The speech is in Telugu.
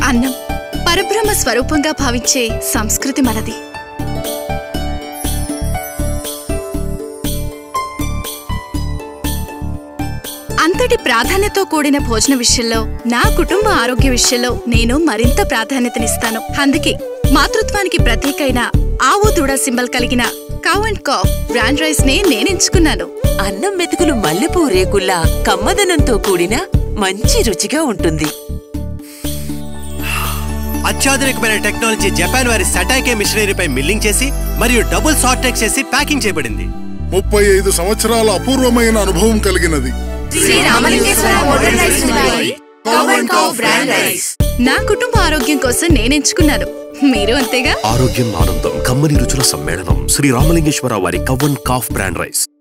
అన్నం పరబ్రహ్మ స్వరూపంగా భావించే సంస్కృతి మనది అంతటి ప్రాధాన్యతతో కూడిన భోజన విషయంలో నా కుటుంబ ఆరోగ్య విషయంలో నేను మరింత ప్రాధాన్యతనిస్తాను అందుకే మాతృత్వానికి ప్రతీకైన ఆవు దూడ సింబల్ కలిగిన cow and calf brand rice నే నేనెంచుకున్నాను అన్నం మెతుకులు మల్లెపూ రేకుల్లా కమ్మదనంతో కూడిన మంచి రుచిగా ఉంటుంది అత్యాధునికమైన టెక్నాలజీ జపాన్ వారి సటాకే మిషనరీపై మిల్లింగ్ చేసి మరియు డబుల్ సార్టెక్ చేసి ప్యాకింగ్ చేయబడింది ముప్పై ఐదు సంవత్సరాల అపూర్వమైన అనుభవం కలిగినది Shri Ramalingeswara modern rice mill cow and calf brand rice నా కుటుంబ ఆరోగ్యం కోసం నేనెంచుకున్నాను మీరు అంతేగా ఆరోగ్యం ఆనందం కమ్మని రుచుల సమ్మేళనం శ్రీ రామలింగేశ్వర వారి కవ్వన్ కాఫ్ బ్రాండ్ రైస్